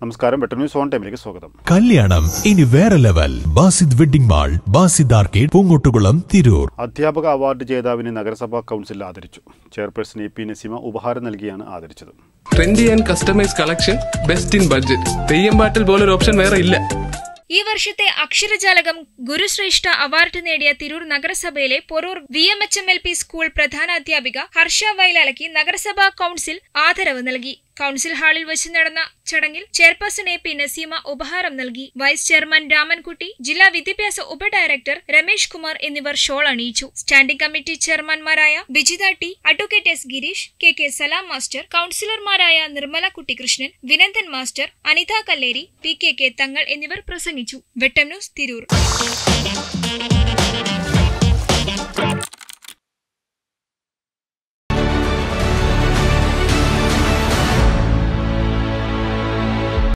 നമസ്കാരം വെട്ടം news on ടൈമിലേക്ക് സ്വാഗതം കല്യാണം ഇനി വേറെ level Basid wedding mall Basid arcade Poongottukulam Tirur അധ്യാപക അവാർഡ് ജേതാവിനെ നഗരസഭാ കൗൺസിൽ ആദരിച്ചു ചെയർപേഴ്സൺ എ പി നസീമ ഉപഹാരം നൽകിയാണ് ആദരിച്ചത് trendy and customise collection best in budget Theyyam പാട്ടിൽ പോലൊരു ഓപ്ഷൻ വേറെ ഇല്ല ഈ വർഷത്തെ അക്ഷരജാലകം ഗുരുശ്രേഷ്ഠ അവാർഡ് നേടിയ തിരൂർ നഗരസഭയിലെ Porur V M H M L P school പ്രധാന അധ്യാപിക ഹർഷ വയലാലയ്ക്ക് നഗരസഭാ കൌൺസിൽ ആദരവ് നൽകി കൌൺസിൽ ഹാളിൽ വെച്ച് നടന്ന ചടങ്ങിൽ ചെയർപേഴ്സൺ എ പി നസീമ ഉപഹാരം നൽകി വൈസ് ചെയർമാൻ രാമൻകുട്ടി ജില്ലാ വിദ്യാഭ്യാസ ഉപഡയറക്ടർ രമേഷ് കുമാർ എന്നിവർ ഷോൾ അണിയിച്ചു സ്റ്റാൻഡിംഗ് കമ്മിറ്റി ചെയർമാൻമാരായ Bijitha T advocate S Girish K K Salam master കൌൺസിലർമാരായ Nirmala Kuttikrishnan Vinandan master Anitha Kalleri P K K Thangal എന്നിവർ പ്രസംഗിച്ചു വെട്ടം ന്യൂസ് തിരൂർ